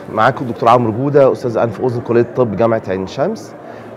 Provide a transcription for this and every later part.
معاكم الدكتور عمرو جوده استاذ انف واذن كليه الطب جامعه عين شمس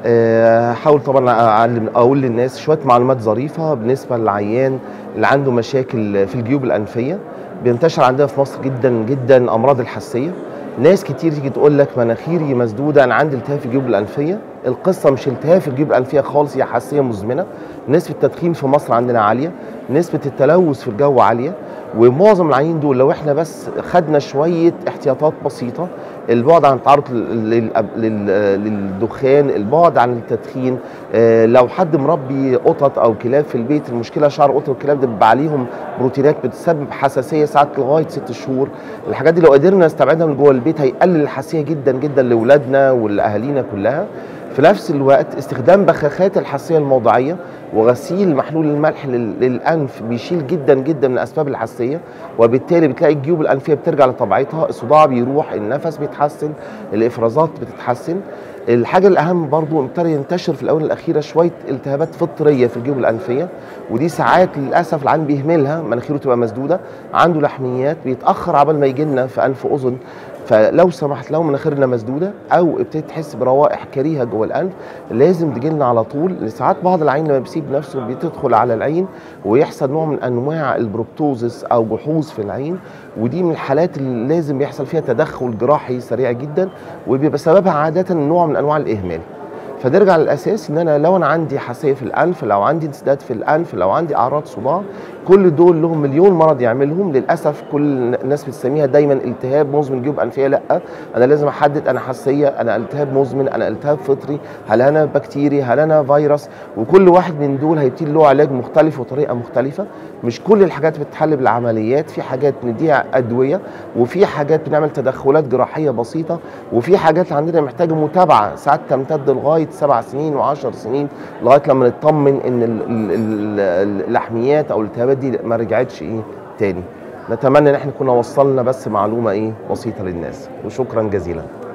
آه، هحاول طبعا اعلم اقول للناس شويه معلومات ظريفه بالنسبه للعيان اللي عنده مشاكل في الجيوب الانفيه بينتشر عندنا في مصر جدا جدا امراض الحساسيه ناس كتير تيجي تقول لك مناخيري مسدوده انا عندي التهاب في الجيوب الانفيه القصه مش التهاب في الجيوب الانفيه خالص هي حساسيه مزمنه نسبه التدخين في مصر عندنا عاليه نسبه التلوث في الجو عاليه ومعظم العيانين دول لو احنا بس خدنا شويه احتياطات بسيطه البعد عن التعرض لل- لل- للدخان البعد عن التدخين آه، لو حد مربي قطط او كلاب في البيت المشكله شعر قطط والكلاب ده بيبقى عليهم بروتينات بتسبب حساسيه ساعات لغايه ست شهور الحاجات دي لو قدرنا نستبعدها من جوه البيت هيقلل الحساسيه جدا جدا لاولادنا ولاهالينا كلها في نفس الوقت استخدام بخاخات الحساسيه الموضعيه وغسيل محلول الملح لل- للانف بيشيل جدا جدا من اسباب الحساسيه وبالتالي بتلاقي الجيوب الانفيه بترجع لطبيعتها الصداع بيروح النفس بيتحسن الافرازات بتتحسن الحاجه الاهم برضو ابتدى ينتشر في الاونه الاخيره شويه التهابات فطريه في الجيوب الانفيه ودي ساعات للاسف العين بيهملها مناخيره تبقى مسدوده عنده لحميات بيتاخر عبال ما يجي لنا في انف اذن فلو سمحت لو مناخيرنا مسدوده او ابتدت تحس بروائح كريهه جوه الانف لازم تجي لنا على طول لأن ساعات بعض العين لما بيسيب نفسه بتدخل على العين ويحصل نوع من انواع البروبتوزس او جحوظ في العين ودي من الحالات اللي لازم يحصل فيها تدخل جراحي سريع جدا وبيبقى سببها عاده نوع من انواع الاهمال فنرجع للاساس ان انا لو انا عندي حساسيه في الانف لو عندي انسداد في الانف لو عندي اعراض صداع كل دول لهم مليون مرض يعملهم للاسف كل الناس بتسميها دايما التهاب مزمن جيوب انفيه لا انا لازم احدد انا حساسيه انا التهاب مزمن انا التهاب فطري هل انا بكتيري هل انا فيروس وكل واحد من دول هيبتدي له علاج مختلف وطريقه مختلفه مش كل الحاجات بتتحل بالعمليات في حاجات بنديها ادويه وفي حاجات بنعمل تدخلات جراحيه بسيطه وفي حاجات عندنا محتاجه متابعه ساعات تمتد لغايه سبع سنين وعشر سنين لغايه لما نطمن ان ال- ال- ال- اللحميات او الالتهابات دي ما رجعتش ايه تاني نتمنى ان احنا كنا وصلنا بس معلومه ايه بسيطه للناس وشكرا جزيلا